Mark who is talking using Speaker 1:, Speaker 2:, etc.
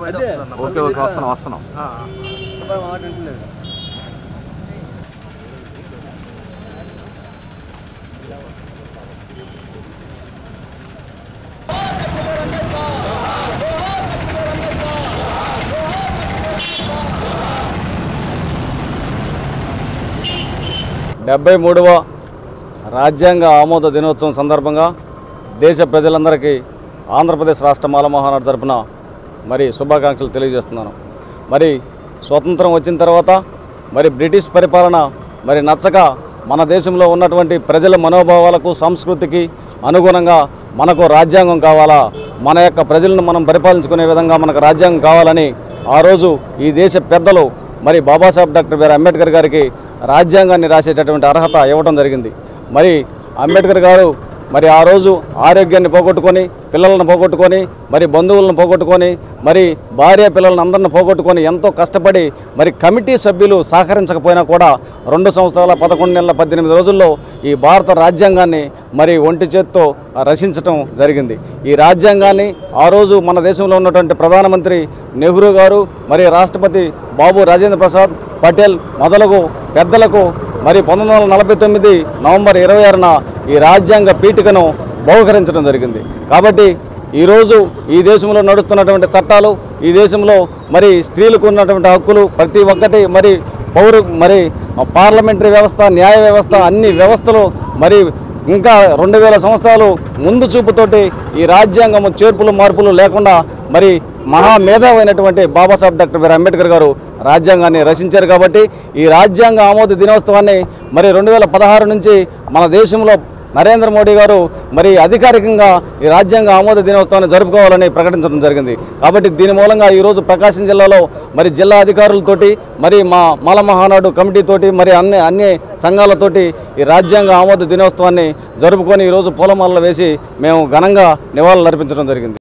Speaker 1: okay okay వస్తున్నాం వస్తున్నాం
Speaker 2: డెబ్బై మూడవ రాజ్యాంగ ఆమోద దినోత్సవం సందర్భంగా దేశ ప్రజలందరికీ ఆంధ్రప్రదేశ్ రాష్ట్ర మాల మహానాడు తరపున మరి శుభాకాంక్షలు తెలియజేస్తున్నాను మరి స్వతంత్రం వచ్చిన తర్వాత మరి బ్రిటిష్ పరిపాలన మరి నచ్చక మన దేశంలో ఉన్నటువంటి ప్రజల మనోభావాలకు సంస్కృతికి అనుగుణంగా మనకు రాజ్యాంగం కావాలా మన యొక్క ప్రజలను మనం పరిపాలించుకునే విధంగా మనకు రాజ్యాంగం కావాలని ఆ రోజు ఈ దేశ పెద్దలు మరి బాబాసాహెబ్ డాక్టర్ బిఆర్ అంబేద్కర్ గారికి రాజ్యాంగాన్ని రాసేటటువంటి అర్హత ఇవ్వడం జరిగింది మరి అంబేద్కర్ గారు మరి ఆ రోజు ఆరోగ్యాన్ని పోగొట్టుకొని పిల్లలను పోగొట్టుకొని మరి బంధువులను పోగొట్టుకొని మరి భార్య పిల్లలను అందరిని పోగొట్టుకొని ఎంతో కష్టపడి మరి కమిటీ సభ్యులు సహకరించకపోయినా కూడా రెండు సంవత్సరాల పదకొండు నెలల పద్దెనిమిది రోజుల్లో ఈ భారత రాజ్యాంగాన్ని మరి ఒంటి చేత్తో రచించటం జరిగింది ఈ రాజ్యాంగాన్ని ఆ రోజు మన దేశంలో ఉన్నటువంటి ప్రధానమంత్రి నెహ్రూ గారు మరి రాష్ట్రపతి బాబు రాజేంద్ర ప్రసాద్ పటేల్ మొదలగు పెద్దలకు మరి పంతొమ్మిది వందల నలభై తొమ్మిది నవంబర్ ఇరవై ఆరున ఈ రాజ్యాంగ పీఠికను బహుకరించడం జరిగింది కాబట్టి ఈరోజు ఈ దేశంలో నడుస్తున్నటువంటి చట్టాలు ఈ దేశంలో మరి స్త్రీలకు ఉన్నటువంటి హక్కులు ప్రతి ఒక్కటి మరి పౌరు మరి పార్లమెంటరీ వ్యవస్థ న్యాయ వ్యవస్థ అన్ని వ్యవస్థలు మరి ఇంకా రెండు వేల సంవత్సరాలు ముందు చూపుతోటి ఈ రాజ్యాంగము చేర్పులు మార్పులు లేకుండా మరి మహామేధావైనటువంటి బాబాసాహెబ్ డాక్టర్ బిఆర్ అంబేద్కర్ గారు రాజ్యాంగాన్ని రచించారు కాబట్టి ఈ రాజ్యాంగ ఆమోద దినోత్సవాన్ని మరి రెండు వేల పదహారు నుంచి మన దేశంలో నరేంద్ర మోడీ గారు మరి అధికారికంగా ఈ రాజ్యాంగ ఆమోద దినోత్సవాన్ని జరుపుకోవాలని ప్రకటించడం జరిగింది కాబట్టి దీని మూలంగా ఈరోజు ప్రకాశం జిల్లాలో మరి జిల్లా అధికారులతోటి మరి మా మాల మహానాడు కమిటీతోటి మరి అన్ని అన్ని సంఘాలతోటి ఈ రాజ్యాంగ ఆమోద దినోత్సవాన్ని జరుపుకొని ఈరోజు పూలమాలలు వేసి మేము ఘనంగా నివాళులు అర్పించడం జరిగింది